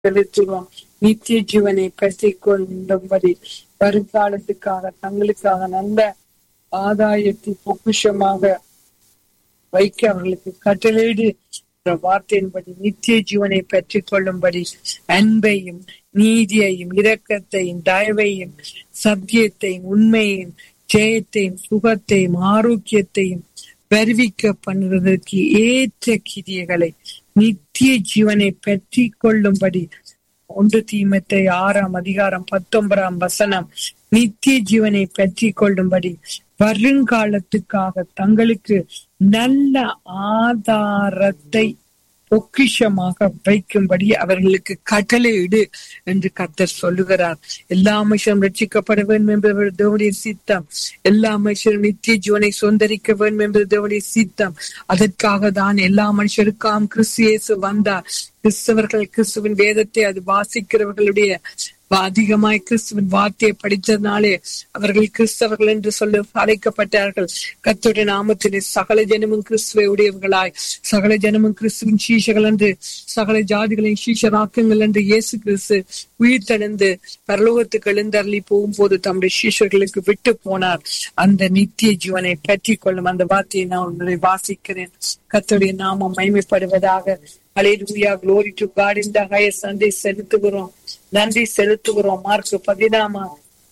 செலுத்துவோம் நித்திய ஜீவனை பற்றி கொண்டும்படி வருங்காலத்துக்காக தங்களுக்காக நல்ல ஆதாயத்தை பொக்குஷமாக வைக்க அவர்களுக்கு கட்டளையிடு என்ற வார்த்தையின்படி நித்திய ஜீவனை பெற்றுக் கொள்ளும்படி அன்பையும் நீதியையும் இரக்கத்தையும் தயவையும் சத்தியத்தையும் உண்மையையும் ஜெயத்தையும் சுகத்தையும் ஆரோக்கியத்தையும் வருவிக்க பண்ணுவதற்கு ஏற்ற கிரியைகளை நித்திய ஜீவனை பற்றி கொள்ளும்படி ஒன்று தீமத்தை ஆறாம் அதிகாரம் பத்தொன்பதாம் வசனம் நித்திய ஜீவனை பற்றி கொள்ளும்படி வருங்காலத்துக்காக தங்களுக்கு நல்ல ஆதாரத்தை பொக்கிஷமாக வைக்கும்படி அவர்களுக்கு கட்டளையிடு என்று கர்த்தர் சொல்லுகிறார் எல்லா மனுஷரும் ரட்சிக்கப்பட வேண்டும் என்பது தேவனுடைய சித்தம் எல்லா மனுஷரும் நித்திய ஜீவனை சுதந்திரிக்க வேண்டும் என்பது தேவனுடைய சித்தம் அதற்காக தான் எல்லா மனுஷருக்காம் கிறிஸ்து இயேசு வந்தார் கிறிஸ்தவர்கள் கிறிஸ்துவின் வேதத்தை அது வாசிக்கிறவர்களுடைய அதிகமாய் கிறிஸ்துவின் வார்த்தையை படித்ததுனாலே அவர்கள் கிறிஸ்தவர்கள் என்று சொல்ல அழைக்கப்பட்டார்கள் கத்துடைய நாமத்திலே சகல ஜனமும் கிறிஸ்துவை உடையவர்களாய் சகல ஜனமும் கிறிஸ்துவின் சீஷர்கள் என்று சகல ஜாதிகளின் சீஷராக்குங்கள் என்று இயேசு கிறிஸ்து உயிர் தழுந்து பரலோகத்துக்கு எழுந்தருளி போகும்போது தம்முடைய சீஷர்களுக்கு விட்டு போனார் அந்த நித்திய ஜீவனை பற்றி கொள்ளும் அந்த வார்த்தையை நான் உங்களை வாசிக்கிறேன் கத்துடைய நாமம் மைமைப்படுவதாக அலையிலுயா குளோரி டு காட் இந்த ஹையஸ்ட் நன்றி செலுத்துகிறோம் நன்றி செலுத்துகிறோம் மார்க் பதினாமா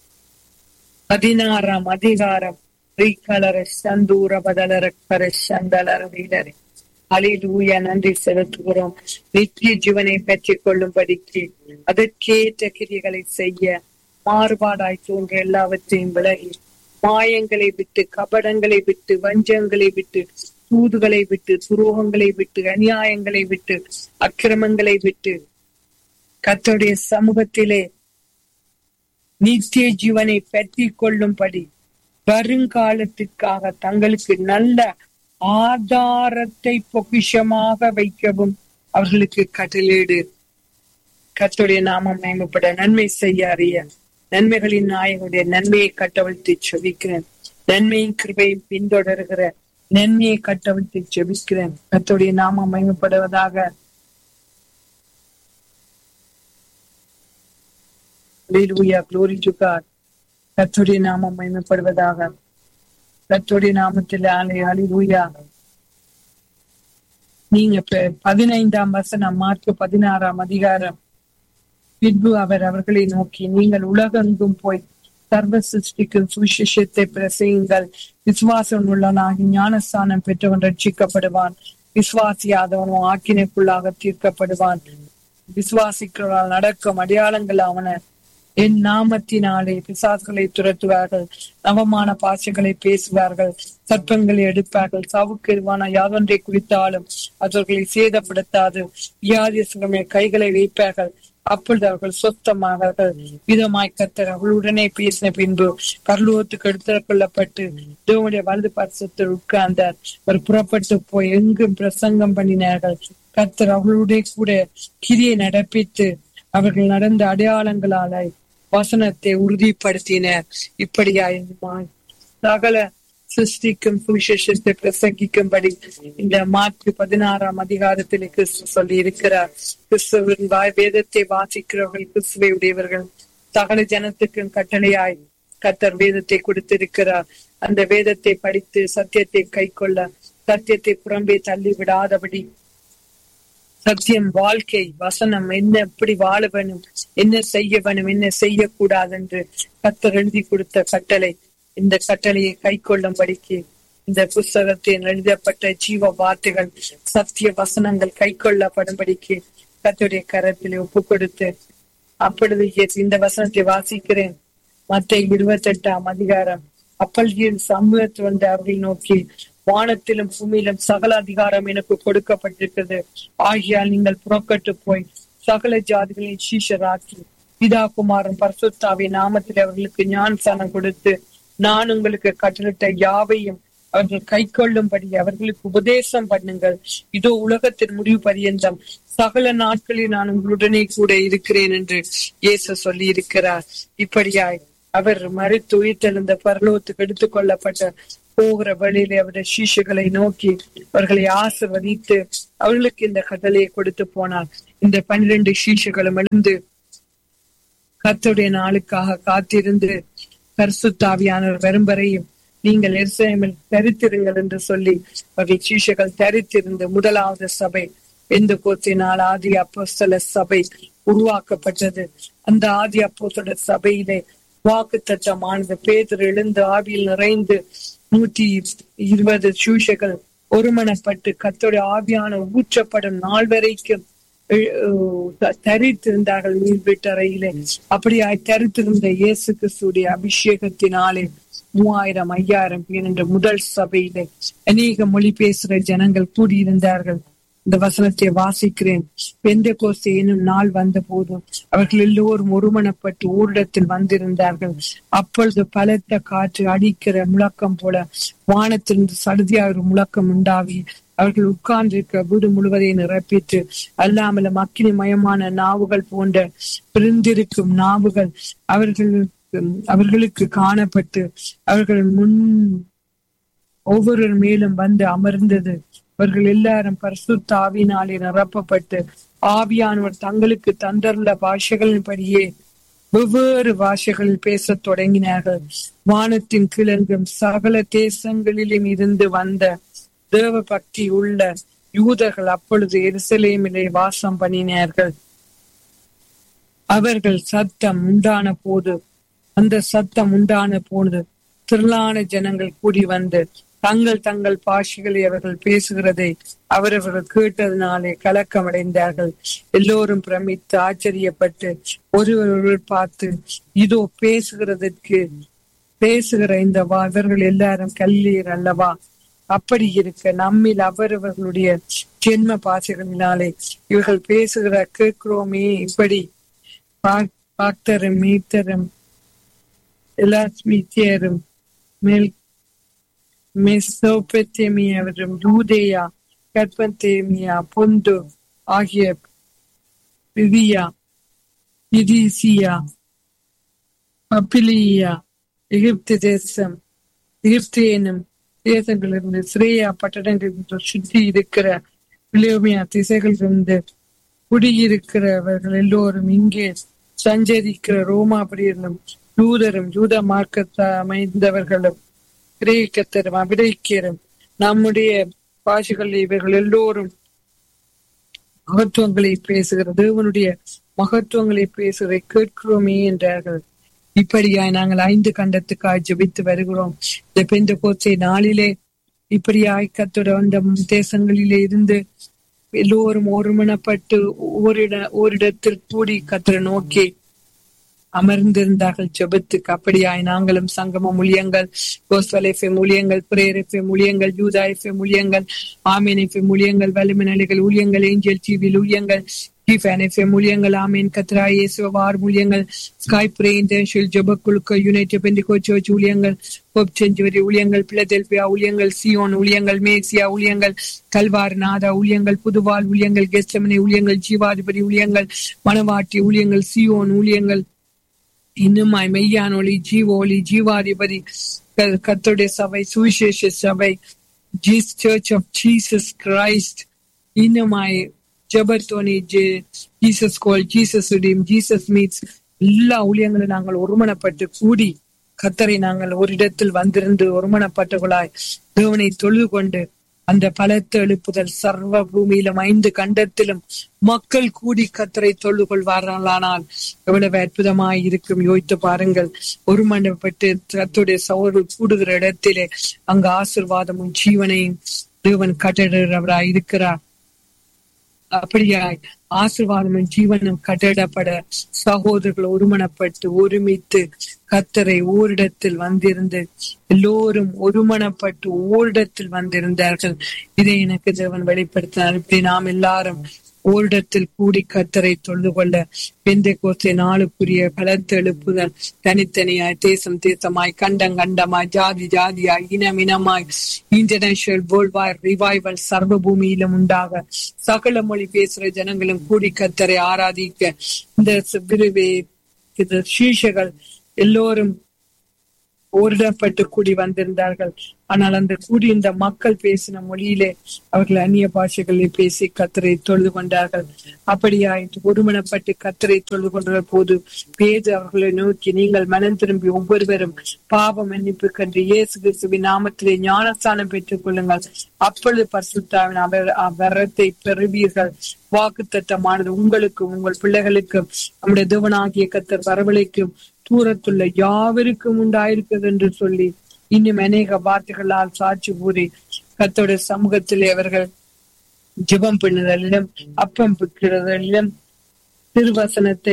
பதினாறாம் அதிகாரம் ரீகலர சந்தூர பதலர கர சந்தலர வீடரை அலையிலூயா நன்றி செலுத்துகிறோம் நித்திய ஜீவனை பெற்றுக் கொள்ளும்படிக்கு அதற்கேற்ற கிரிகளை செய்ய மாறுபாடாய் தோன்ற எல்லாவற்றையும் விலகி மாயங்களை விட்டு கபடங்களை விட்டு வஞ்சங்களை விட்டு தூதுகளை விட்டு துரோகங்களை விட்டு அநியாயங்களை விட்டு அக்கிரமங்களை விட்டு கத்தோடைய சமூகத்திலே நித்திய ஜீவனை பற்றி கொள்ளும்படி வருங்காலத்திற்காக தங்களுக்கு நல்ல ஆதாரத்தை பொக்கிஷமாக வைக்கவும் அவர்களுக்கு கட்டளீடு கத்தோடைய நாமம் மேம்பட நன்மை செய்ய அறிய நன்மைகளின் நாயகனுடைய நன்மையை கட்டவிழ்த்து செவிக்கிறேன் நன்மையின் கிருபையும் பின்தொடர்கிற நன்மையை கட்டவிழ்த்து செபிக்கிறேன் கத்தோடைய நாமம் மயமப்படுவதாக குளோரி டு காட் கத்தோடைய நாமம் மயமப்படுவதாக கத்தோடைய நாமத்தில் ஆலை அலிலூயா நீங்க பதினைந்தாம் வசனம் மார்க் பதினாறாம் அதிகாரம் பின்பு அவர் அவர்களை நோக்கி நீங்கள் உலகெங்கும் போய் சர்வ சிருஷ்டிக்கும் சுவிசேஷத்தை பிரசையுங்கள் விசுவாசம் உள்ளனாகி ஞானஸ்தானம் பெற்றவன் ரட்சிக்கப்படுவான் விசுவாசியாதவனும் ஆக்கினைக்குள்ளாக தீர்க்கப்படுவான் விசுவாசிக்கிறவனால் நடக்கும் அடையாளங்கள் அவன என் நாமத்தினாலே பிசாசுகளை துரத்துவார்கள் நவமான பாசைகளை பேசுவார்கள் சர்ப்பங்களை எடுப்பார்கள் சாவுக்கெருவான யாதொன்றை குறித்தாலும் அவர்களை சேதப்படுத்தாது வியாதி சுகமே கைகளை வைப்பார்கள் அப்பொழுது அவர்கள் சொத்தமாவார்கள் விதமாய் கத்தர் அவளுடனே பேசின பின்பு பரலோகத்துக்கு எடுத்துக் கொள்ளப்பட்டு தேவனுடைய வலது பரிசத்தில் உட்கார்ந்தார் அவர் புறப்பட்டு போய் எங்கும் பிரசங்கம் பண்ணினார்கள் கத்தர் அவளுடைய கூட கிரியை நடப்பித்து அவர்கள் நடந்த அடையாளங்களால வசனத்தை உறுதிப்படுத்தினர் இப்படியாய் சகல சிருஷ்டிக்கும் சுவிசேஷத்தை பிரசங்கிக்கும்படி இந்த மார்க் பதினாறாம் அதிகாரத்தில் கிறிஸ்து சொல்லி இருக்கிறார் கிறிஸ்துவின் வாய் வேதத்தை வாசிக்கிறவர்கள் கிறிஸ்துவை உடையவர்கள் சகல ஜனத்துக்கும் கட்டளையாய் கத்தர் வேதத்தை கொடுத்திருக்கிறார் அந்த வேதத்தை படித்து சத்தியத்தை கை கொள்ள சத்தியத்தை புறம்பே தள்ளி விடாதபடி சத்தியம் வாழ்க்கை வசனம் என்ன எப்படி வாழ வேணும் என்ன செய்ய வேணும் என்ன செய்யக்கூடாது என்று கத்தர் எழுதி கொடுத்த கட்டளை இந்த கட்டளையை கை கொள்ளும்படிக்கு இந்த புஸ்தகத்தில் எழுதப்பட்ட ஜீவ வார்த்தைகள் சத்திய வசனங்கள் கை கொள்ளப்படும்படிக்கு கத்துடைய கரத்தில் ஒப்பு கொடுத்து அப்பொழுது இந்த வசனத்தை வாசிக்கிறேன் மத்த இருபத்தி எட்டாம் அதிகாரம் அப்பல்கியின் சமூகத்து வந்து அவர்கள் நோக்கி வானத்திலும் பூமியிலும் சகல அதிகாரம் எனக்கு கொடுக்கப்பட்டிருக்கிறது ஆகியால் நீங்கள் புறக்கட்டு போய் சகல ஜாதிகளின் சீஷராக்கி பிதா குமாரன் பரசுத்தாவி நாமத்தில் அவர்களுக்கு ஞானசானம் கொடுத்து நான் உங்களுக்கு கட்டளிட்ட யாவையும் அவர்கள் கை கொள்ளும்படி அவர்களுக்கு உபதேசம் பண்ணுங்கள் இதோ உலகத்தின் முடிவு பரியந்தம் சகல நாட்களில் நான் உங்களுடனே கூட இருக்கிறேன் என்று இயேசு சொல்லி இருக்கிறார் இப்படியாய் அவர் மறுத்து உயிர்த்தெழுந்த பரலோகத்துக்கு எடுத்துக் கொள்ளப்பட்ட போகிற வழியிலே அவருடைய சீஷர்களை நோக்கி அவர்களை ஆசிர்வதித்து அவர்களுக்கு இந்த கட்டளையை கொடுத்து போனார் இந்த பன்னிரண்டு சீஷர்களும் எழுந்து கர்த்தருடைய நாளுக்காக காத்திருந்து பரிசுத்தாவியானவர் வரும் வரையும் நீங்கள் எருசலேமில் தரித்திருங்கள் என்று சொல்லி அவர்கள் சீஷர்கள் தரித்திருந்து முதலாவது சபை எந்த கோத்தினால் ஆதி அப்போஸ்தல சபை உருவாக்கப்பட்டது அந்த ஆதி அப்போஸ்தல சபையிலே வாக்கு தத்தமானது பேதர் எழுந்து ஆவியில் நிறைந்து நூற்றி இருபது சூஷகள் ஒருமனப்பட்டு கத்தோடைய ஆவியான ஊற்றப்படும் நாள் வரைக்கும் அஹ், தரித்திருந்தார்கள் நீர் வீட்டறையிலே அப்படியாய் தரித்திருந்த இயேசு கிறிஸ்துடைய அபிஷேகத்தினாலே மூவாயிரம் ஐயாயிரம் பேர் என்ற முதல் சபையிலே அநேக மொழி பேசுகிற ஜனங்கள் கூடியிருந்தார்கள் இந்த வசனத்தை வாசிக்கிறேன் பெந்த கோஸ்தே என்னும் நாள் வந்த போதும் அவர்கள் எல்லோரும் ஒருமனப்பட்டு ஊரிடத்தில் வந்திருந்தார்கள் அப்பொழுது பலத்த காற்று அடிக்கிற முழக்கம் போல வானத்திலிருந்து சடுதியாக ஒரு முழக்கம் உண்டாகி அவர்கள் உட்கார்ந்திருக்க வீடு முழுவதையும் நிரப்பிட்டு அல்லாமலும் அக்கினி மயமான நாவுகள் போன்ற பிரிந்திருக்கும் நாவுகள் அவர்களுக்கு அவர்களுக்கு காணப்பட்டு அவர்கள் முன் ஒவ்வொரு மேலும் வந்து அமர்ந்தது அவர்கள் எல்லாரும் பரிசுத்த ஆவியினாலே நிரப்பப்பட்டு ஆவியானவர் தங்களுக்கு தந்தருள்ள பாஷைகளின்படியே வெவ்வேறு பாஷைகளில் பேசத் தொடங்கினார்கள் வானத்தின் கிழங்கும் சகல தேசங்களிலும் இருந்து வந்த தேவ பக்தி உள்ள யூதர்கள் அப்பொழுது எருசலேமிலே வாசம் பண்ணினார்கள் அவர்கள் சத்தம் உண்டான போது அந்த சத்தம் உண்டான போது திரளான ஜனங்கள் கூடி வந்து தங்கள் தங்கள் பாஷைகளை அவர்கள் பேசுகிறதை அவரவர்கள் கேட்டதினாலே கலக்கமடைந்தார்கள் எல்லோரும் பிரமித்து ஆச்சரியப்பட்டு ஒருவர்கள் பார்த்து இதோ பேசுகிறதற்கு பேசுகிற இந்த வா இவர்கள் எல்லாரும் கல்லீர் அல்லவா அப்படி இருக்க நம்மில் அவரவர்களுடைய ஜென்ம பாசைகளினாலே இவர்கள் பேசுகிற கேட்கிறோமே இப்படி பா- பாக்தரும் மீத்தரும் எலாஸ்மித்தியரும் மேல் மெசோபெத்தேமியவரும் யூதேயா கர்பத்தேமியா பொந்து ஆகிய பிரியா பிரிசியா பப்பிலியா எகிப்து தேசம் எகிப்து எனும் தேசங்களிலிருந்து சிரேயா பட்டணங்கள் சுற்றி இருக்கிற பிளேமியா திசைகளிலிருந்து குடியிருக்கிறவர்கள் எல்லோரும் இங்கே சஞ்சரிக்கிற ரோமாபுரியர்களும் யூதரும் யூத மார்க்கத்தை அமைந்தவர்களும் கிரேக்கத்தரும் அபிரேக்கியரும் நம்முடைய பாஷைகளில் இவர்கள் எல்லோரும் மகத்துவங்களை பேசுகிற தேவனுடைய மகத்துவங்களை பேசுவதை கேட்கிறோமே என்றார்கள் இப்படியாய் நாங்கள் ஐந்து கண்டத்துக்காய் ஜெபித்து வருகிறோம் இந்த பெந்த கோச்சை நாளிலே இப்படியாய் கத்தோட வந்த தேசங்களிலே இருந்து எல்லோரும் ஒருமனப்பட்டு ஓரிட ஓரிடத்தில் கூடி கத்தரை நோக்கி அமர்ந்திருந்தார்கள் ஜெபத்துக்கு அப்படியாய் நாங்களும் சங்கமம் ஊழியங்கள் கோஸ்வல் எஃப்எம் ஊழியங்கள் பிரேயர் எஃப்எம் ஊழியங்கள் யூதா எஃப்எம் ஊழியங்கள் ஆமீன் எஃப்எம் ஊழியங்கள் வலிமனலிகள் ஊழியங்கள் ஏஞ்சல் டிவியில் ஊழியங்கள் டிஃபன் எஃப்எம் ஊழியங்கள் ஆமீன் கத்ரா இயேசுவார் ஊழியங்கள் ஸ்கைப் பிரே இன்டர்நேஷனல் ஜெப குழுக்க யுனைடெட் பெண்டிகோ சர்ச் ஊழியங்கள் ஹோப் செஞ்சுவரி ஊழியங்கள் பிளதெல்பியா ஊழியங்கள் சியோன் ஊழியங்கள் மேசியா ஊழியங்கள் கல்வார் நாதா ஊழியங்கள் புதுவால் ஊழியங்கள் கெஸ்டமனி ஊழியங்கள் ஜீவாதிபதி ஊழியங்கள் மணவாட்டி ஊழியங்கள் சியோன் ஊழியங்கள் இன்னுமாய் மெய்யானொளி ஜீவோலி ஜீவாதிபதி க- கர்த்தருடைய சபை சுவிசேஷ சபை ஜீஸ் சர்ச் ஆஃப் ஜீசஸ் கிரைஸ்ட் இன்னுமாய் ஜபர்தோனி Jesus call Jesus redeem Jesus meets எல்லா ஊழியங்களும் நாங்கள் ஒருமனப்பட்டு கூடி கத்தரை நாங்கள் ஒரு இடத்தில் வந்திருந்து ஒருமனப்பட்டவர்களாய் தேவனை தொழுது கொண்டு அந்த பலத்த எழுப்புதல் சர்வ பூமியிலும் ஐந்து கண்டத்திலும் மக்கள் கூடி கத்தரை தொழுது கொள்வார்களானால் எவ்வளவு அற்புதமாய் இருக்கும் யோசித்து பாருங்கள் ஒருமனப்பட்டு கத்துடைய சோறு கூடுகிற இடத்திலே அங்கு ஆசிர்வாதமும் ஜீவனையும் தேவன் கட்டிடுறவராய் இருக்கிறார் அப்படியாய் ஆசிர்வாதமும் ஜீவனும் கட்டிடப்பட சகோதரர்கள் ஒருமனப்பட்டு ஒருமித்து கத்தரை ஓரிடத்தில் வந்திருந்து எல்லோரும் ஒருமனப்பட்டு ஓரிடத்தில் வந்திருந்தார்கள் இதை எனக்கு தேவன் வெளிப்படுத்தினார் இப்படி நாம் எல்லாரும் ஓரிடத்தில் கூடி கத்தரை தொழுது கொள்ள பெந்தை கோசை நாளுக்குரிய பலத்த எழுப்புதல் தனித்தனியாய் தேசம் தேசமாய் கண்டம் கண்டமாய் ஜாதி ஜாதியாய் இனம் இனமாய் இன்டர்நேஷனல் வேர்ல்ட் வைட் ரிவைவல் சர்வ பூமியிலும் உண்டாக சகல மொழி பேசுற ஜனங்களும் கூடி கத்தரை ஆராதிக்க இந்த விருவே இது சீஷகள் எல்லோரும் ஓரிடப்பட்டு கூடி வந்திருந்தார்கள் ஆனால் அந்த கூடி இந்த மக்கள் பேசின மொழியிலே அவர்கள் அந்நிய பாஷைகளில் பேசி கத்தரை தொழுது கொண்டார்கள் அப்படியாயிற்று ஒருமனப்பட்டு கத்தரை தொழுது கொண்ட போது பேது அவர்களை நோக்கி நீங்கள் மனம் திரும்பி ஒவ்வொருவரும் பாவ மன்னிப்பு கண்டு இயேசு கிறிஸ்துவின் நாமத்திலே ஞானஸ்தானம் பெற்றுக் கொள்ளுங்கள் அப்பொழுது பரிசுத்தாவின் அவர் வரத்தை பெறுவீர்கள் வாக்கு தத்தமானது உங்களுக்கும் உங்கள் பிள்ளைகளுக்கும் நம்முடைய தேவனாகிய கத்தர் வரவழைக்கும் தூரத்துள்ள யாவருக்கும் உண்டாயிருக்கிறது என்று சொல்லி இன்னும் அநேக வார்த்தைகளால் சாட்சி கூறி கத்தோட சமூகத்திலே அவர்கள் ஜெபம் பண்ணுதலிலும் அப்பம் பிக்கிறதிலும் திருவசனத்தை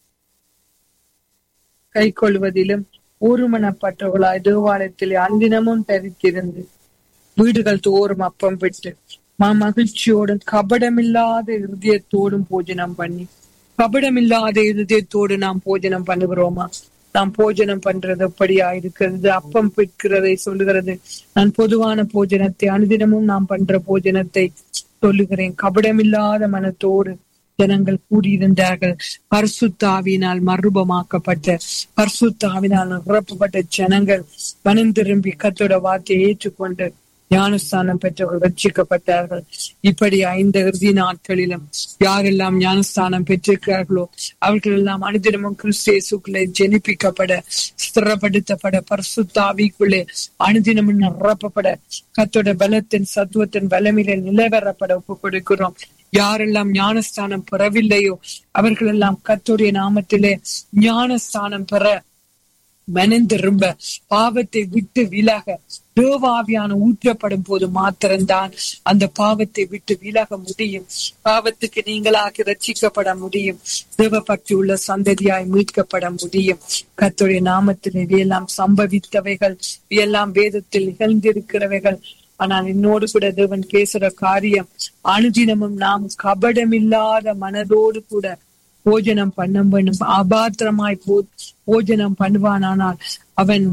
கை கொள்வதிலும் ஒருமனப்பட்டவர்களாய் தேவாலயத்திலே அந்தினமும் தரித்திருந்து வீடுகள் தோறும் அப்பம் விட்டு மகிழ்ச்சியோடும் கபடமில்லாத இருதயத்தோடும் போஜனம் பண்ணி கபடமில்லாத இருதயத்தோடு நாம் போஜனம் பண்ணுகிறோமா நாம் போஜனம் பண்றது எப்படியா இருக்கிறது அப்பம் பிற்கிறதை சொல்லுகிறது நான் பொதுவான போஜனத்தை அனுதினமும் நாம் பண்ற போஜனத்தை சொல்லுகிறேன் கபடமில்லாத மனத்தோடு ஜனங்கள் கூடியிருந்தார்கள் பரிசுத்தாவினால் மறுபமாக்கப்பட்ட பரிசுத்தாவினால் நிரப்பப்பட்ட ஜனங்கள் மனம் திரும்பி கத்தோட வார்த்தையை ஏற்றுக்கொண்டு ஞானஸ்தானம் பெற்றவர்கள் ரட்சிக்கப்பட்டார்கள் இப்படி ஐந்து இறுதி நாட்களிலும் யாரெல்லாம் ஞானஸ்தானம் பெற்றிருக்கிறார்களோ அவர்கள் எல்லாம் அனுதினமும் கிறிஸ்தேசுக்குள்ளே ஜெனிப்பிக்கப்பட ஸ்திரப்படுத்தப்பட பரிசுத்தாவிக்குள்ளே அனுதினமும் நிரப்பப்பட கத்தோட பலத்தின் சத்துவத்தின் பலமிலே நிலைவரப்பட ஒப்பு கொடுக்கிறோம் யாரெல்லாம் ஞானஸ்தானம் பெறவில்லையோ அவர்கள் எல்லாம் கத்தோடைய நாமத்திலே ஞானஸ்தானம் பெற மனந்திரும்ப பாவத்தை விட்டு விலக தேவாவியான ஊற்றப்படும் போது மாத்திரம்தான் அந்த பாவத்தை விட்டு விலக முடியும் பாவத்துக்கு நீங்களாக ரட்சிக்கப்பட முடியும் தேவ பக்தி உள்ள சந்ததியாய் மீட்கப்பட முடியும் கத்துடைய நாமத்தில் இவையெல்லாம் சம்பவித்தவைகள் இவையெல்லாம் வேதத்தில் நிகழ்ந்திருக்கிறவைகள் ஆனால் என்னோடு கூட தேவன் பேசுற காரியம் அனுதினமும் நாம் கபடமில்லாத மனதோடு கூட போஜனம் பண்ண வேண்டும் அபாத்திரமாய் போ போஜனம் பண்ணுவானானால் அவன்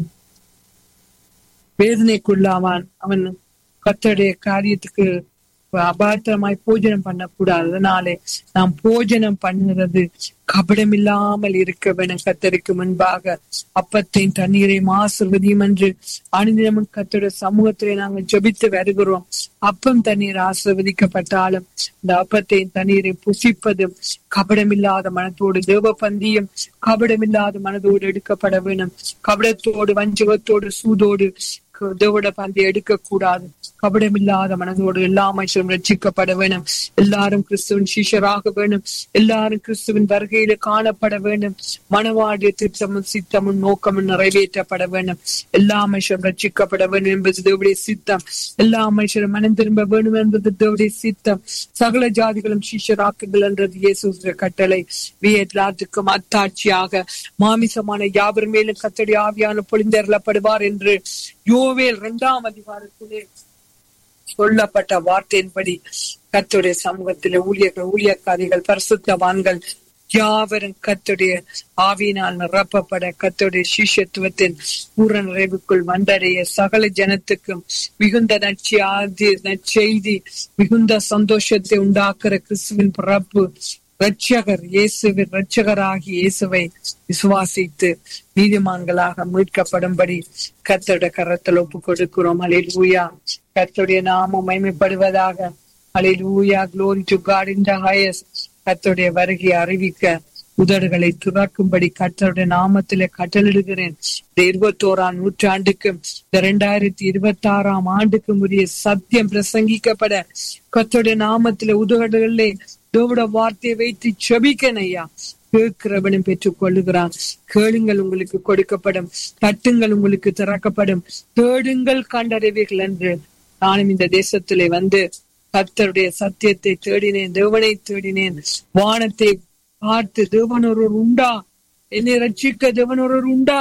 வேதனைக்குள்ளாவான் அவன் கத்தடைய காரியத்துக்கு அபாத்திரமாய் போஜனம் பண்ணக்கூடாது அதனாலே நாம் போஜனம் பண்ணுகிறது கபடமில்லாமல் இருக்க வேணும் கத்தருக்கு முன்பாக அப்பத்தையும் தண்ணீரையும் ஆசிர்வதியும் என்று அனுதினமும் கத்தோட சமூகத்திலே நாங்கள் ஜபித்து வருகிறோம் அப்பம் தண்ணீர் ஆசிர்வதிக்கப்பட்டாலும் இந்த அப்பத்தையும் தண்ணீரை புசிப்பதும் கபடமில்லாத மனத்தோடு தேவ பந்தியும் கபடமில்லாத மனதோடு எடுக்கப்பட வேணும் கபடத்தோடு வஞ்சகத்தோடு சூதோடு தேவோட பந்தி எடுக்க கூடாது கபடமில்லாத மனதோடு எல்லா மனுஷரும் ரட்சிக்கப்பட வேணும் எல்லாரும் கிறிஸ்துவின் சீஷராக வேணும் எல்லாரும் கிறிஸ்துவின் வருகையில காணப்பட வேண்டும் மனவாடிய திட்டமும் சித்தமும் நோக்கமும் நிறைவேற்றப்பட வேண்டும் எல்லா மனுஷரும் ரட்சிக்கப்பட வேண்டும் என்பது தேவடைய சித்தம் எல்லா மனுஷரும் மனம் திரும்ப வேண்டும் என்பது தேவடைய சித்தம் சகல ஜாதிகளும் சீஷராக்குகள் என்றது இயேசு கட்டளை எல்லாத்துக்கும் அத்தாட்சியாக மாமிசமான யாவர் மேலும் கத்தடி ஆவியான பொழிந்தருளப்படுவார் என்று யோவேல் இரண்டாம் அதிகாரத்திலே சொல்லப்பட்ட வார்த்தையின்படி கத்துடைய சமூகத்திலே ஊழியர்கள் ஊழியக்காரிகள் பரிசுத்தவான்கள் யாவரும் கத்துடைய ஆவியினால் நிரப்பப்பட கத்துடைய சிஷ்யத்துவத்தின் பூர நிறைவுக்குள் வந்தடைய சகல ஜனத்துக்கும் மிகுந்த நச்சி நற்செய்தி மிகுந்த சந்தோஷத்தை உண்டாக்குற கிறிஸ்துவின் பிறப்பு ரட்சகர் இயேசுவின் ரட்சகராகி இயேசுவை விசுவாசித்து நீதிமான்களாக மீட்கப்படும்படி கத்தோட கரத்தில் ஒப்பு கொடுக்கிறோம் அலிலூயா கத்துடைய நாமம் மைமைப்படுவதாக அலிலூயா glory to God in the highest கத்தோடைய வருகை அறிவிக்க உதடுகளை துறக்கும்படி கத்தருடைய நாமத்தில கட்டளிடுகிறேன் இந்த இருபத்தோராம் நூற்றாண்டுக்கும் இந்த இரண்டாயிரத்தி இருபத்தி ஆறாம் ஆண்டுக்கும் உரிய சத்தியம் பிரசங்கிக்கப்பட கத்தோடைய நாமத்தில உதடுகளிலே தேவட வார்த்தையை வைத்து செபிக்கன் ஐயா கேட்கிறவனும் பெற்றுக் கொள்ளுகிறான் கேளுங்கள் உங்களுக்கு கொடுக்கப்படும் தட்டுங்கள் உங்களுக்கு திறக்கப்படும் தேடுங்கள் கண்டறிவீர்கள் என்று நானும் இந்த தேசத்திலே வந்து கத்தருடைய சத்தியத்தை தேடினேன் தேவனை தேடினேன் வானத்தை பார்த்து தேவன் ஒருவர் உண்டா என்னை ரட்சிக்க தேவன் ஒருவர் உண்டா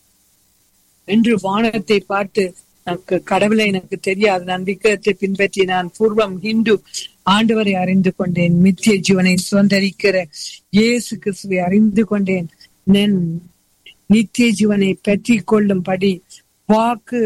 என்று வானத்தை பார்த்து எனக்கு கடவுளை எனக்கு தெரியாது நான் விக்கிரத்தை பின்பற்றி நான் பூர்வம் ஹிந்து ஆண்டவரை அறிந்து கொண்டேன் மித்திய ஜீவனை சுதந்திரிக்கிற இயேசு கிறிஸ்துவை அறிந்து கொண்டேன் நித்திய ஜீவனை பற்றி கொள்ளும்படி வாக்கு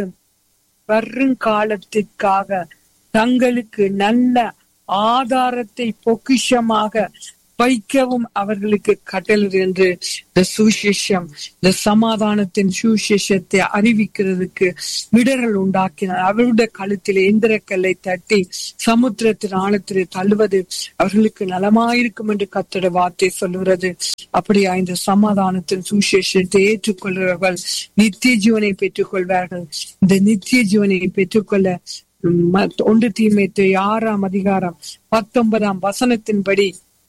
வருங்காலத்திற்காக தங்களுக்கு நல்ல ஆதாரத்தை பொக்கிஷமாக வைக்கவும் அவர்களுக்கு கட்டளை என்று இந்த சுவிசேஷம் இந்த சமாதானத்தின் சுவிசேஷத்தை அறிவிக்கிறதுக்கு இடரல் உண்டாக்கினார் அவருடைய கழுத்தில் எந்திரக்கல்லை தட்டி சமுத்திரத்தின் ஆழத்திலே தள்ளுவது அவர்களுக்கு நலமாயிருக்கும் என்று கத்தட வார்த்தை சொல்லுகிறது அப்படியா இந்த சமாதானத்தின் சுவிசேஷத்தை ஏற்றுக்கொள்கிறவர்கள் நித்திய ஜீவனை பெற்றுக் கொள்வார்கள் இந்த நித்திய ஜீவனை பெற்றுக்கொள்ள ம- ஒன்று தீமைத்து ஆறாம் அதிகாரம் பத்தொன்பதாம் வசனத்தின்படி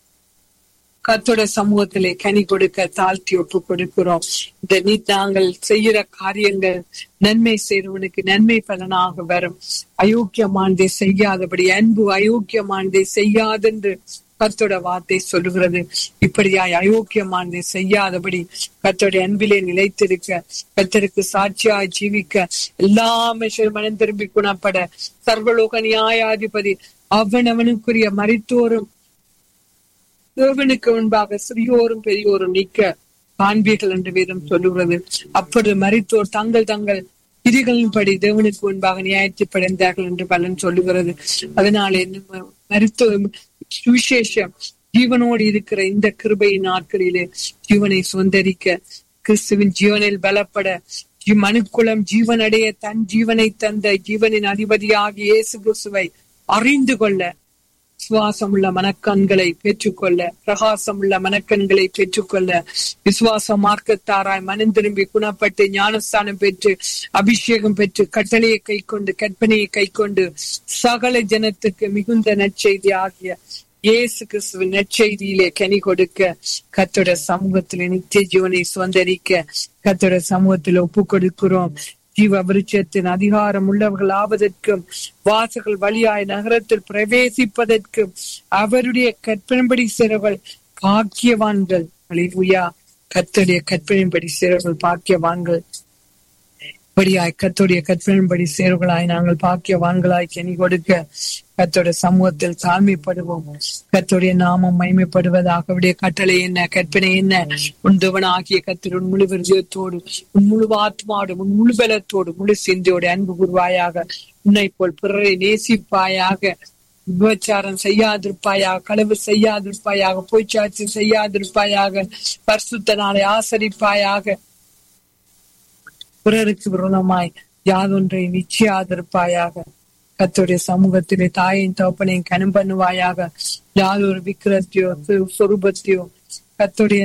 கத்தோட சமூகத்திலே கனி கொடுக்க தாழ்த்தி ஒப்பு கொடுக்கிறோம் இந்த நீ நாங்கள் செய்யற காரியங்கள் நன்மை செய்றவனுக்கு நன்மை பலனாக வரும் அயோக்கியமானதை செய்யாதபடி அன்பு அயோக்கியமானதை செய்யாதென்று கர்த்தோட வார்த்தை சொல்லுகிறது இப்படியாய் அயோக்கியமானதை செய்யாதபடி கர்த்தருடைய அன்பிலே நிலைத்திருக்க கர்த்தருக்கு சாட்சியாய் ஜீவிக்க எல்லா மனுஷரும் மனம் திரும்பி குணப்பட சர்வலோக நியாயாதிபதி அவன் அவனுக்குரிய மரித்தோரும் தேவனுக்கு முன்பாக சிறியோரும் பெரியோரும் நிற்க காண்பீர்கள் என்று வேதம் சொல்லுகிறது அப்பொழுது மரித்தோர் தங்கள் தங்கள் விதிகளின்படி தேவனுக்கு முன்பாக நியாயத்தை படைந்தார்கள் என்று பலன் சொல்லுகிறது அதனாலே நம்ம மருத்துவ சுவிசேஷம் ஜீவனோடு இருக்கிற இந்த கிருபை நாட்களிலே ஜீவனை சுதந்திரிக்க கிறிஸ்துவின் ஜீவனில் பலப்பட ஜீ- மனுக்குலம் ஜீவனடைய தன் ஜீவனை தந்த ஜீவனின் அதிபதியாகிய இயேசு கிறிஸ்துவை அறிந்து கொள்ள விசுவாசமுள்ள மனக்கண்களை பெற்றுக்கொள்ள பிரகாசமுள்ள மனக்கண்களை பெற்றுக்கொள்ள விசுவாச மார்க்கத்தாராய் மனம் திரும்பி குணப்பட்டு ஞானஸ்தானம் பெற்று அபிஷேகம் பெற்று கட்டளையை கை கொண்டு கற்பனையை கை கொண்டு சகல ஜனத்துக்கு மிகுந்த நற்செய்தி ஆகிய இயேசு கிறிஸ்துவின் நற்செய்தியிலே கனி கொடுக்க கத்தோட சமூகத்திலே நித்திய ஜீவனை சுதந்திரிக்க கத்தோட சமூகத்தில் ஒப்பு கொடுக்கிறோம் ஜீவ விருட்சத்தின் அதிகாரம் உள்ளவர்கள் ஆவதற்கும் வாசல்கள் வழியாய் நகரத்தில் பிரவேசிப்பதற்கும் அவருடைய கற்பனைப்படி சிறவர்கள் பாக்கியவான்கள் அலிவுயா கத்தருடைய கற்பனைப்படி சிறவர்கள் பாக்கியவான்கள் இப்படியாய் கத்தோடைய கற்பனைப்படி சேர்வர்களாய் நாங்கள் பாக்கியவான்களாய் கனி கொடுக்க கத்தோட சமூகத்தில் தாழ்மைப்படுவோம் கத்தோடைய நாமம் மைமைப்படுவதாக அவருடைய கட்டளை என்ன கற்பனை என்ன உன் தேவனாகிய கத்தர் உன் முழு விருதத்தோடு உன் முழு ஆத்மாவோடு உன் முழு பலத்தோடு முழு சிந்தையோடு அன்பு கூறுவாயாக உன்னை போல் பிறரை நேசிப்பாயாக விபச்சாரம் செய்யாதிருப்பாயாக களவு செய்யாதிருப்பாயாக பொய்ச்சாட்சி செய்யாதிருப்பாயாக பரிசுத்த நாளை ஆசரிப்பாயாக பிறருக்கு விரோதமாய் யாதொன்றை நிச்சயாதிருப்பாயாக கத்தோடைய சமூகத்திலே தாயின் தோப்பனையும் கனம் பண்ணுவாயாக யாதொரு விக்கிரத்தையோ சொ- சொரூபத்தையோ கத்தோடைய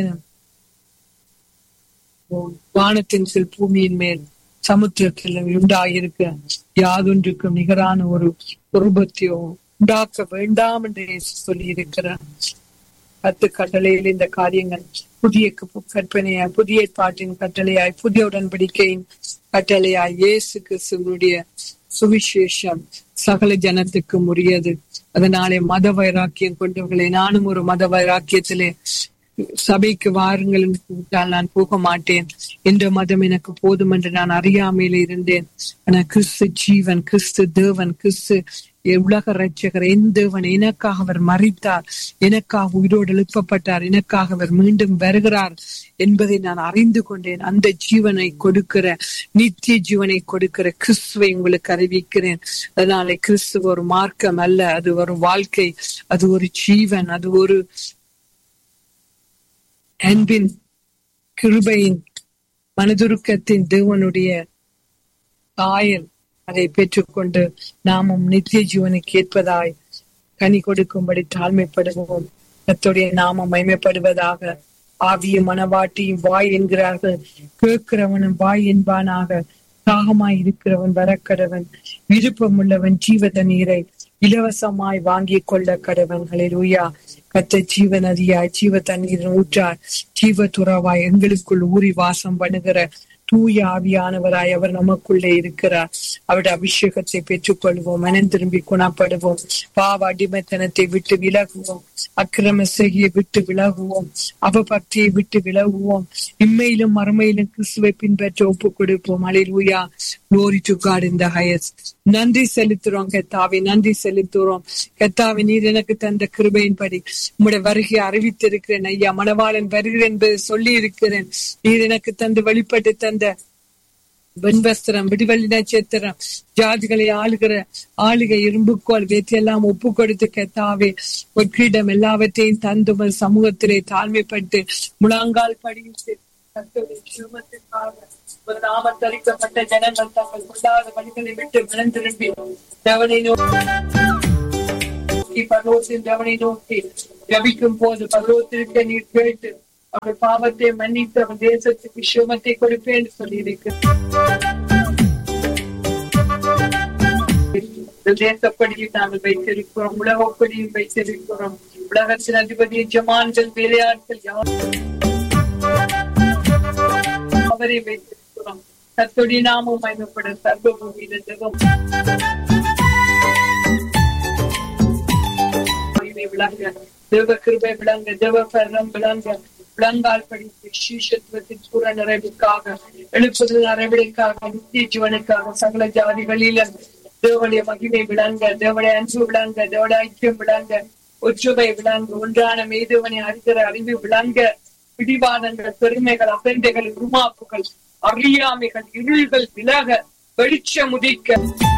வானத்தின் சில் பூமியின் மேல் சமுத்திரத்தில் உண்டாகியிருக்க யாதொன்றுக்கும் நிகரான ஒரு சொரூபத்தையோ உண்டாக்க வேண்டாம் என்று இயேசு சொல்லி இருக்கிறார் பத்து கட்டளையில் இந்த காரியங்கள் புதிய கு- கற்பனையாய் புதிய பாட்டின் கட்டளையாய் புதிய உடன்படிக்கையின் கட்டளையாய் இயேசு கிறிஸ்துவனுடைய சுவிசேஷம் சகல ஜனத்துக்கும் உரியது அதனாலே மத வைராக்கியம் கொண்டவர்களை நானும் ஒரு மத வைராக்கியத்திலே சபைக்கு வாருங்கள் என்று கூப்பிட்டால் நான் போக மாட்டேன் என்ற மதம் எனக்கு போதும் என்று நான் அறியாமையில இருந்தேன் ஆனா கிறிஸ்து ஜீவன் கிறிஸ்து தேவன் கிறிஸ்து என் உலக ரட்சகர் என் தேவன் எனக்காக அவர் மறித்தார் எனக்காக உயிரோடு எழுப்பப்பட்டார் எனக்காக அவர் மீண்டும் வருகிறார் என்பதை நான் அறிந்து கொண்டேன் அந்த ஜீவனை கொடுக்கிற நித்திய ஜீவனை கொடுக்கிற கிறிஸ்துவை உங்களுக்கு அறிவிக்கிறேன் அதனாலே கிறிஸ்து ஒரு மார்க்கம் அல்ல அது ஒரு வாழ்க்கை அது ஒரு ஜீவன் அது ஒரு அன்பின் கிருபையின் மனதுருக்கத்தின் தேவனுடைய தாயல் அதை பெற்றுக்கொண்டு நாமும் நித்திய ஜீவனுக்கு ஏற்பதாய் கனி கொடுக்கும்படி தாழ்மைப்படுவோம் கர்த்தருடைய நாமம் மைமைப்படுவதாக ஆவியும் மனவாட்டியும் வாய் என்கிறார்கள் கேட்கிறவனும் வாய் என்பானாக தாகமாய் இருக்கிறவன் வரக்கடவன் விருப்பம் உள்ளவன் ஜீவ தண்ணீரை இலவசமாய் வாங்கிக் கொள்ள கடவன் ஹalleluya கத்த ஜீவ நதியாய் ஜீவ தண்ணீரின் ஊற்றார் ஜீவ துறவாய் எங்களுக்குள் ஊறி வாசம் பண்ணுகிற தூய ஆவியானவராய் அவர் நமக்குள்ளே இருக்கிறார் அவருடைய அபிஷேகத்தை பெற்றுக்கொள்வோம் மனம் திரும்பி குணப்படுவோம் பாவ அடிமைத்தனத்தை விட்டு விலகுவோம் அக்கிரம செய்ய விட்டு விலகுவோம் அவபக்தியை விட்டு விலகுவோம் இம்மையிலும் மறுமையிலும் கிறிஸ்துவை பின்பற்ற ஒப்பு கொடுப்போம் அலிலூயா glory to God in the highest நன்றி செலுத்துறோம் கத்தாவை நன்றி செலுத்துறோம் கத்தாவை நீர் எனக்கு தந்த கிருபையின்படி உம்முடைய வருகை அறிவித்திருக்கிறேன் ஐயா மணவாளன் வருகிறேன் என்பதை சொல்லி இருக்கிறேன் நீர் எனக்கு தந்து வெளிப்பட்டு தந்த வெண்வஸ்திரம் விடுவெளி நட்சத்திரம் ஜாதிகளை ஆளுகிற ஆளுகை இரும்புக்கோள் வேற்றையெல்லாம் ஒப்பு கொடுத்து கத்தாவே பொற்கிடம் எல்லாவற்றையும் தந்து உமது சமூகத்திலே தாழ்மைப்பட்டு முழங்கால் படித்து கர்த்தருடைய சிறுமத்திற்காக ஒரு நாமத்தரிக்கப்பட்ட ஜனங்கள் தங்கள் கொள்ளாத வழிகளை விட்டு மனம் திரும்பி தேவனை நோக்கி பர்வத்தின் தேவனை நோக்கி ஜபிக்கும் போது பர்வத்திற்கு நீர் கேட்டு அவர் பாவத்தை மன்னித்து அவர் தேசத்துக்கு சிவமத்தை கொடுப்பேன் என்று சொல்லியிருக்கிறார் தேசப்படியில் நாங்கள் வைத்திருக்கிறோம் உலகப்படியில் வைத்திருக்கிறோம் உலகத்தின் அதிபதி ஜமான்கள் வேலையாட்கள் யார் அவரை வைத்திருக்கிறோம் கத்தொடி நாமும் மயமப்பட சர்வ பூமியில ஜெபம் விளங்க தேவ கிருபை விளங்க தேவ பரம் விளங்க விளங்கால் படித்து சீஷத்துவத்தின் சூர நிறைவுக்காக எழுப்புதல் நிறைவிற்காக நித்திய ஜீவனுக்காக சகல ஜாதிகளில தேவனுடைய மகிமை விளங்க தேவனுடைய அன்பு விளங்க தேவனுடைய ஐக்கியம் விளங்க ஒற்றுமை விளங்க ஒன்றான மேதவனை அறிகிற அறிவு விளங்க பிடிவாதங்கள் பெருமைகள் அசந்தைகள் உருமாப்புகள் அறியாமைகள் இருள்கள் விலக வெளிச்சம் உதிக்க